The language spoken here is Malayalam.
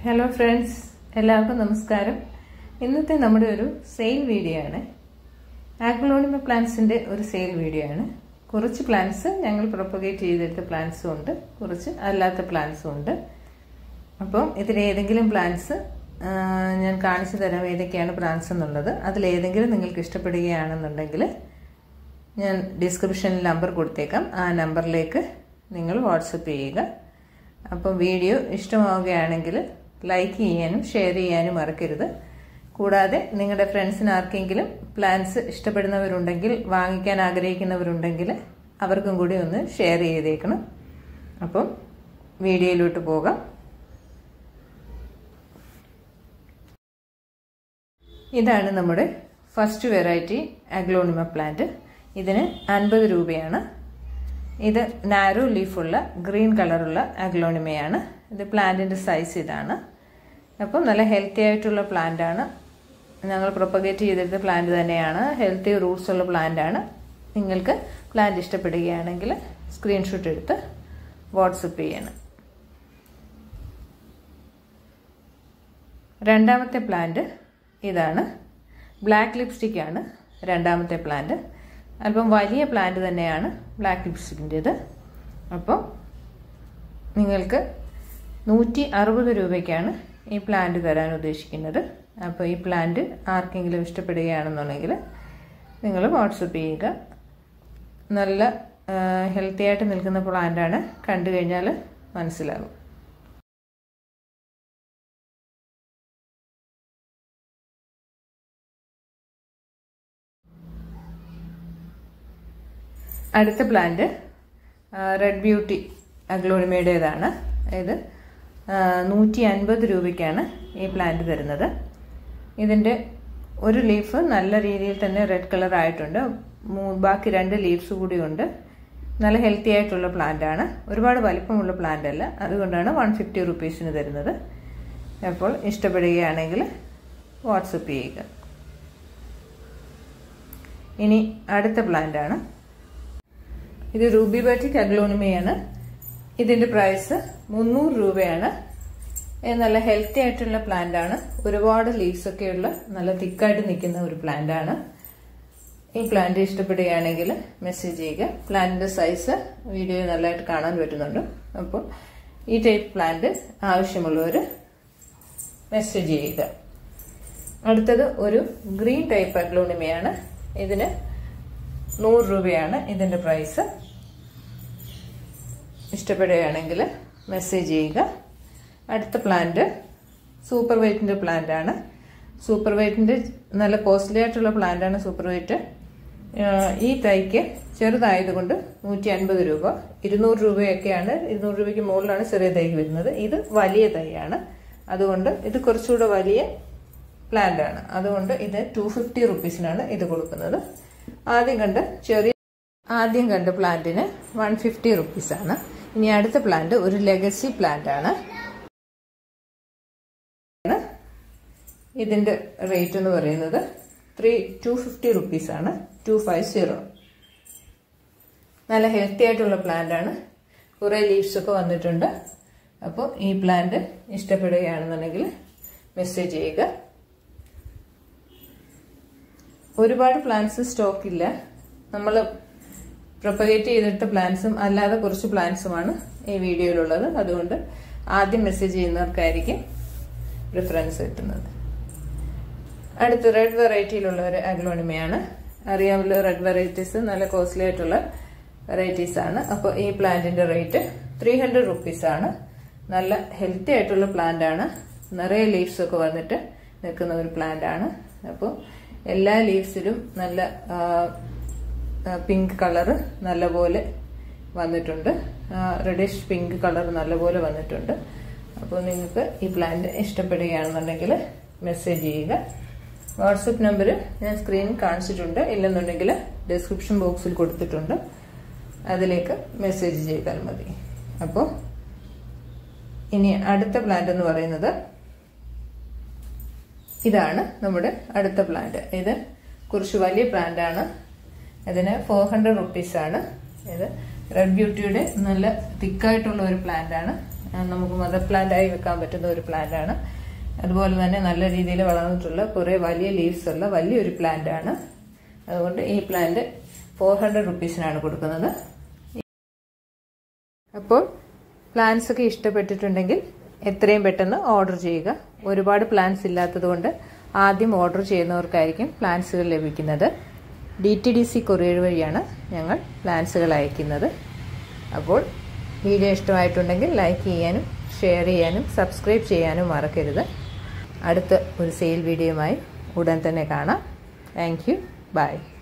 ഹലോ ഫ്രണ്ട്സ് എല്ലാവർക്കും നമസ്കാരം ഇന്നത്തെ നമ്മുടെ ഒരു സെയിൽ വീഡിയോ ആണ് ആഗ്ലോണിമ പ്ലാന്റ്സിൻ്റെ ഒരു സെയിൽ വീഡിയോ ആണ് കുറച്ച് പ്ലാന്റ്സ് ഞങ്ങൾ പ്രൊപ്പഗേറ്റ് ചെയ്തെടുത്ത പ്ലാന്റ്സും ഉണ്ട് കുറച്ച് അല്ലാത്ത പ്ലാന്റ്സും ഉണ്ട് അപ്പം ഇതിലേതെങ്കിലും പ്ലാന്റ്സ് ഞാൻ കാണിച്ചു തരാം ഏതൊക്കെയാണ് പ്ലാന്റ്സ് എന്നുള്ളത് അതിലേതെങ്കിലും നിങ്ങൾക്ക് ഇഷ്ടപ്പെടുകയാണെന്നുണ്ടെങ്കിൽ ഞാൻ ഡിസ്ക്രിപ്ഷനിൽ നമ്പർ കൊടുത്തേക്കാം ആ നമ്പറിലേക്ക് നിങ്ങൾ വാട്സപ്പ് ചെയ്യുക അപ്പം വീഡിയോ ഇഷ്ടമാവുകയാണെങ്കിൽ ലൈക്ക് ചെയ്യാനും ഷെയർ ചെയ്യാനും മറക്കരുത് കൂടാതെ നിങ്ങളുടെ ഫ്രണ്ട്സിന് ആർക്കെങ്കിലും പ്ലാൻസ് ഇഷ്ടപ്പെടുന്നവരുണ്ടെങ്കിൽ വാങ്ങിക്കാൻ ആഗ്രഹിക്കുന്നവരുണ്ടെങ്കിൽ അവർക്കും കൂടി ഒന്ന് ഷെയർ ചെയ്തേക്കണം അപ്പം വീഡിയോയിലോട്ട് പോകാം ഇതാണ് നമ്മുടെ ഫസ്റ്റ് വെറൈറ്റി അഗ്ലോണിമ പ്ലാന്റ് ഇതിന് അൻപത് രൂപയാണ് ഇത് നാരോ ലീഫുള്ള ഗ്രീൻ കളറുള്ള അഗ്ലോണിമയാണ് ഇത് പ്ലാന്റിൻ്റെ സൈസ് ഇതാണ് അപ്പം നല്ല ഹെൽത്തി ആയിട്ടുള്ള പ്ലാന്റാണ് ഞങ്ങൾ പ്രൊപ്പഗേറ്റ് ചെയ്തെടുത്ത പ്ലാന്റ് തന്നെയാണ് ഹെൽത്തി റൂട്ട്സ് ഉള്ള പ്ലാന്റാണ് നിങ്ങൾക്ക് പ്ലാന്റ് ഇഷ്ടപ്പെടുകയാണെങ്കിൽ സ്ക്രീൻഷോട്ട് എടുത്ത് വാട്സപ്പ് ചെയ്യണം രണ്ടാമത്തെ പ്ലാന്റ് ഇതാണ് ബ്ലാക്ക് ലിപ്സ്റ്റിക് ആണ് രണ്ടാമത്തെ പ്ലാന്റ് അല്പം വലിയ പ്ലാന്റ് തന്നെയാണ് ബ്ലാക്ക് ലിപ്സ്റ്റിക്കിൻ്റേത് അപ്പോൾ നിങ്ങൾക്ക് നൂറ്റി അറുപത് രൂപയ്ക്കാണ് ഈ പ്ലാന്റ് തരാൻ ഉദ്ദേശിക്കുന്നത് അപ്പോൾ ഈ പ്ലാന്റ് ആർക്കെങ്കിലും ഇഷ്ടപ്പെടുകയാണെന്നുണ്ടെങ്കിൽ നിങ്ങൾ വാട്സപ്പ് ചെയ്യുക നല്ല ഹെൽത്തി ആയിട്ട് നിൽക്കുന്ന പ്ലാന്റാണ് കണ്ടു കഴിഞ്ഞാൽ മനസ്സിലാകും അടുത്ത പ്ലാന്റ് റെഡ് ബ്യൂട്ടി അഗ്ലോണിമയുടേതാണ് ഇത് നൂറ്റി അൻപത് രൂപയ്ക്കാണ് ഈ പ്ലാന്റ് തരുന്നത് ഇതിൻ്റെ ഒരു ലീഫ് നല്ല രീതിയിൽ തന്നെ റെഡ് കളർ ആയിട്ടുണ്ട് ബാക്കി രണ്ട് ലീവ്സ് കൂടി ഉണ്ട് നല്ല ഹെൽത്തി ആയിട്ടുള്ള പ്ലാന്റ് ആണ് ഒരുപാട് വലിപ്പമുള്ള പ്ലാന്റ് അല്ല അതുകൊണ്ടാണ് വൺ ഫിഫ്റ്റി റുപ്പീസിന് തരുന്നത് അപ്പോൾ ഇഷ്ടപ്പെടുകയാണെങ്കിൽ വാട്സപ്പ് ചെയ്യുക ഇനി അടുത്ത പ്ലാന്റ് ആണ് ഇത് റൂബി ബട്ടിക് അഗ്ലോണിമയാണ് ഇതിന്റെ പ്രൈസ് മുന്നൂറ് രൂപയാണ് നല്ല ഹെൽത്തി ആയിട്ടുള്ള പ്ലാന്റ് ആണ് ഒരുപാട് ലീവ്സ് ഒക്കെയുള്ള നല്ല തിക്കായിട്ട് നിൽക്കുന്ന ഒരു പ്ലാന്റ് ആണ് ഈ പ്ലാന്റ് ഇഷ്ടപ്പെടുകയാണെങ്കിൽ മെസ്സേജ് ചെയ്യുക പ്ലാന്റിന്റെ സൈസ് വീഡിയോ നല്ലതായിട്ട് കാണാൻ പറ്റുന്നുണ്ട് അപ്പോൾ ഈ ടൈപ്പ് പ്ലാന്റ് ആവശ്യമുള്ളവർ മെസ്സേജ് ചെയ്യുക അടുത്തത് ഒരു ഗ്രീൻ ടൈപ്പ് അഗ്ലോണിമയാണ് ഇതിന് നൂറ് രൂപയാണ് ഇതിന്റെ പ്രൈസ് ഇഷ്ടപ്പെടുകയാണെങ്കിൽ മെസ്സേജ് ചെയ്യുക അടുത്ത പ്ലാന്റ് സൂപ്പർ വെയ്റ്റിൻ്റെ പ്ലാന്റ് ആണ് സൂപ്പർ വെയ്റ്റിൻ്റെ നല്ല കോസ്റ്റ്ലി ആയിട്ടുള്ള പ്ലാന്റ് ആണ് സൂപ്പർ വെയ്റ്റ് ഈ തൈക്ക് ചെറുതായതുകൊണ്ട് നൂറ്റി അൻപത് രൂപ ഇരുന്നൂറ് രൂപയൊക്കെയാണ് ഇരുന്നൂറ് രൂപയ്ക്ക് മുകളിലാണ് ചെറിയ തൈക്ക് വരുന്നത് ഇത് വലിയ തൈയാണ് അതുകൊണ്ട് ഇത് കുറച്ചുകൂടെ വലിയ പ്ലാന്റ് ആണ് അതുകൊണ്ട് ഇത് ടു ഫിഫ്റ്റി റുപ്പീസിനാണ് ഇത് കൊടുക്കുന്നത് ആദ്യം കണ്ട് ചെറിയ ആദ്യം കണ്ട പ്ലാന്റിന് വൺ ഫിഫ്റ്റി റുപ്പീസാണ് ഇനി അടുത്ത പ്ലാന്റ് ഒരു ലെഗസി പ്ലാന്റ് ആണ് ഇതിന്റെ റേറ്റ് എന്ന് പറയുന്നത് ത്രീ ടു ഫിഫ്റ്റി റുപ്പീസാണ് ടു ഫൈവ് സീറോ നല്ല ഹെൽത്തി ആയിട്ടുള്ള പ്ലാന്റ് ആണ് കുറേ ലീവ്സ് ഒക്കെ വന്നിട്ടുണ്ട് അപ്പോൾ ഈ പ്ലാന്റ് ഇഷ്ടപ്പെടുകയാണെന്നുണ്ടെങ്കിൽ മെസ്സേജ് ചെയ്യുക ഒരുപാട് പ്ലാന്റ്സ് സ്റ്റോക്ക് ഇല്ല നമ്മൾ പ്രൊപ്പഗേറ്റ് ചെയ്തെടുത്ത പ്ലാന്റ്സും അല്ലാതെ കുറച്ച് പ്ലാന്റ്സുമാണ് ഈ വീഡിയോയിലുള്ളത് അതുകൊണ്ട് ആദ്യം മെസ്സേജ് ചെയ്യുന്നവർക്കായിരിക്കും പ്രിഫറൻസ് കിട്ടുന്നത് അടുത്ത് റെഡ് വെറൈറ്റിയിലുള്ള ഒരു അഗ്ലോണിമയാണ് അറിയാമല്ലോ റെഡ് വെറൈറ്റീസ് നല്ല കോസ്റ്റ്ലി ആയിട്ടുള്ള വെറൈറ്റീസ് ആണ് അപ്പോൾ ഈ പ്ലാന്റിന്റെ റേറ്റ് ത്രീ ഹൺഡ്രഡ് റുപ്പീസ് ആണ് നല്ല ഹെൽത്തി ആയിട്ടുള്ള പ്ലാന്റ് ആണ് നിറയെ ലീവ്സ് ഒക്കെ വന്നിട്ട് നിൽക്കുന്ന ഒരു പ്ലാന്റ് ആണ് അപ്പോൾ എല്ലാ ലീവ്സിലും നല്ല പിങ്ക് കളറ് നല്ലപോലെ വന്നിട്ടുണ്ട് റെഡിഷ് പിങ്ക് കളർ നല്ലപോലെ വന്നിട്ടുണ്ട് അപ്പോൾ നിങ്ങൾക്ക് ഈ പ്ലാന്റ് ഇഷ്ടപ്പെടുകയാണെന്നുണ്ടെങ്കിൽ മെസ്സേജ് ചെയ്യുക വാട്സപ്പ് നമ്പർ ഞാൻ സ്ക്രീനിൽ കാണിച്ചിട്ടുണ്ട് ഇല്ലെന്നുണ്ടെങ്കിൽ ഡിസ്ക്രിപ്ഷൻ ബോക്സിൽ കൊടുത്തിട്ടുണ്ട് അതിലേക്ക് മെസ്സേജ് ചെയ്താൽ മതി അപ്പോൾ ഇനി അടുത്ത പ്ലാന്റ് എന്ന് പറയുന്നത് ഇതാണ് നമ്മുടെ അടുത്ത പ്ലാന്റ് ഇത് കുറച്ച് വലിയ പ്ലാന്റ് ആണ് ഇതിന് ഫോർ ഹൺഡ്രഡ് റുപ്പീസ് ആണ് ഇത് റെഡ് ബ്യൂട്ടിയുടെ നല്ല തിക്കായിട്ടുള്ള ഒരു പ്ലാന്റ് ആണ് നമുക്ക് മദർ പ്ലാന്റ് ആയി വെക്കാൻ പറ്റുന്ന ഒരു പ്ലാന്റ് ആണ് അതുപോലെ തന്നെ നല്ല രീതിയിൽ വളർന്നിട്ടുള്ള കുറേ വലിയ ലീവ്സ് ഉള്ള വലിയൊരു പ്ലാന്റ് ആണ് അതുകൊണ്ട് ഈ പ്ലാന്റ് ഫോർ ഹൺഡ്രഡ് റുപ്പീസിനാണ് കൊടുക്കുന്നത് അപ്പോൾ പ്ലാൻസ് ഒക്കെ ഇഷ്ടപ്പെട്ടിട്ടുണ്ടെങ്കിൽ എത്രയും പെട്ടെന്ന് ഓർഡർ ചെയ്യുക ഒരുപാട് പ്ലാൻസ് ഇല്ലാത്തതുകൊണ്ട് ആദ്യം ഓർഡർ ചെയ്യുന്നവർക്കായിരിക്കും പ്ലാൻസുകൾ ലഭിക്കുന്നത് D T D C courier വഴിയാണ് ഞങ്ങൾ പ്ലാൻസുകൾ അയക്കുന്നത് അപ്പോൾ വീഡിയോ ഇഷ്ടമായിട്ടുണ്ടെങ്കിൽ ലൈക്ക് ചെയ്യാനും ഷെയർ ചെയ്യാനും സബ്സ്ക്രൈബ് ചെയ്യാനും മറക്കരുത് അടുത്ത ഒരു സെയിൽ വീഡിയോയുമായി ഉടൻ തന്നെ കാണാം താങ്ക് യു ബൈ